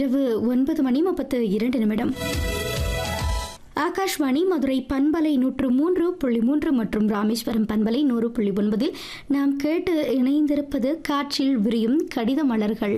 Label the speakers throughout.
Speaker 1: இரவு ஒன்பது மணி முப்பத்து இரண்டு நிமிடம் ஆகாஷ்வாணி மதுரை பண்பலை நூற்று மூன்று புள்ளி மூன்று மற்றும் ராமேஸ்வரம் பண்பலை நூறு புள்ளி ஒன்பதில் நாம் கேட்டு இணைந்திருப்பது காற்றில் விரியும் கடித மலர்கள்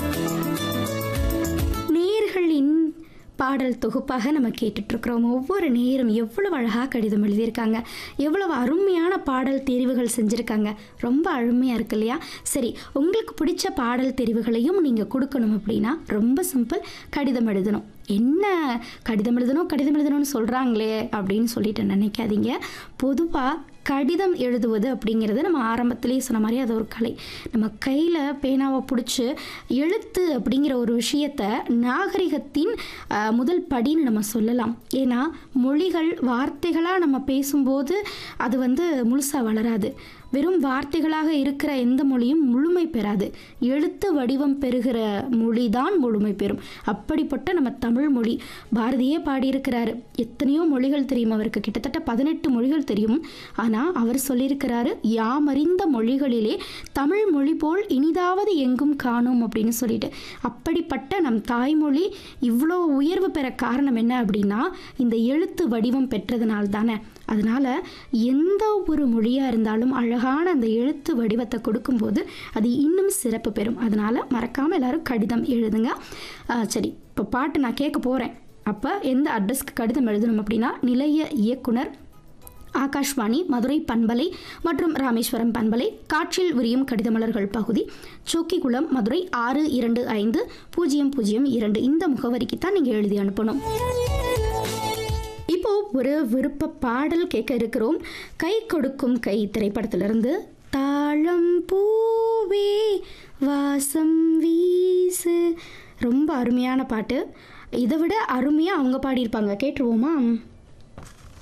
Speaker 1: நேயர்களின் பாடல் தொகுப்பாக நம்ம கேட்டுட்ருக்குறோம் ஒவ்வொரு நேயரும் எவ்வளவு அழகாக கடிதம் எழுதியிருக்காங்க எவ்வளவு அருமையான பாடல் தெரிவுகள் செஞ்சுருக்காங்க ரொம்ப அருமையாக இருக்கு இல்லையா சரி உங்களுக்கு பிடிச்ச பாடல் தெரிவுகளையும் நீங்கள் கொடுக்கணும் அப்படின்னா ரொம்ப சிம்பிள் கடிதம் எழுதணும் என்ன கடிதம் எழுதணும் கடிதம் எழுதணும்னு சொல்கிறாங்களே அப்படின்னு சொல்லிட்டு நினைக்காதீங்க பொதுவாக கடிதம் எழுதுவது அப்படிங்கிறது நம்ம ஆரம்பத்திலேயே சொன்ன மாதிரி அது ஒரு கலை நம்ம கையில் பேனாவை பிடிச்சி எழுத்து அப்படிங்கிற ஒரு விஷயத்த நாகரிகத்தின் அஹ், முதல் படின்னு நம்ம சொல்லலாம் ஏன்னா மொழிகள் வார்த்தைகளாக நம்ம பேசும்போது அது வந்து முழுசாக வளராது வெறும் வார்த்தைகளாக இருக்கிற எந்த மொழியும் முழுமை பெறாது எழுத்து வடிவம் பெறுகிற மொழி தான் முழுமை பெறும் அப்படிப்பட்ட நம்ம தமிழ் மொழி பாரதியே பாடியிருக்கிறாரு எத்தனையோ மொழிகள் தெரியும் அவருக்கு கிட்டத்தட்ட பதினெட்டு மொழிகள் தெரியும் ஆனால் அவர் சொல்லியிருக்கிறாரு யாமறிந்த மொழிகளிலே தமிழ் மொழி போல் இனிதாவது எங்கும் காணும் அப்படின்னு சொல்லிட்டு அப்படிப்பட்ட நம் தாய்மொழி இவ்வளோ உயர்வு பெற காரணம் என்ன அப்படின்னா இந்த எழுத்து வடிவம் பெற்றதுனால தானே அதனால எந்த ஒரு மொழியாக இருந்தாலும் அழகான அந்த எழுத்து வடிவத்தை கொடுக்கும்போது அது இன்னும் சிறப்பு பெறும் அதனால மறக்காமல் எல்லாரும் கடிதம் எழுதுங்க ஆ, சரி இப்போ பாட்டு நான் கேட்க போகிறேன் அப்போ எந்த அட்ரஸ்க்கு கடிதம் எழுதணும் அப்படின்னா நிலைய இயக்குனர் ஆகாஷ்வாணி மதுரை பண்பலை மற்றும் ராமேஸ்வரம் பண்பலை காற்றில் விரியும் கடிதமலர்கள் பகுதி சொக்கிக்குளம் மதுரை ஆறு இரண்டு ஐந்து பூஜ்ஜியம் பூஜ்ஜியம் இரண்டு இந்த முகவரிக்கு தான் நீங்கள் எழுதி அனுப்பணும் இப்போ ஒரு விருப்ப பாடல் கேட்க இருக்கிறோம் கை கொடுக்கும் கை திரைப்படத்திலிருந்து தாழம் பூவே வாசம் வீசு ரொம்ப அருமையான பாட்டு இதை விட அருமையாக அவங்க பாடியிருப்பாங்க கேட்டுருவோமா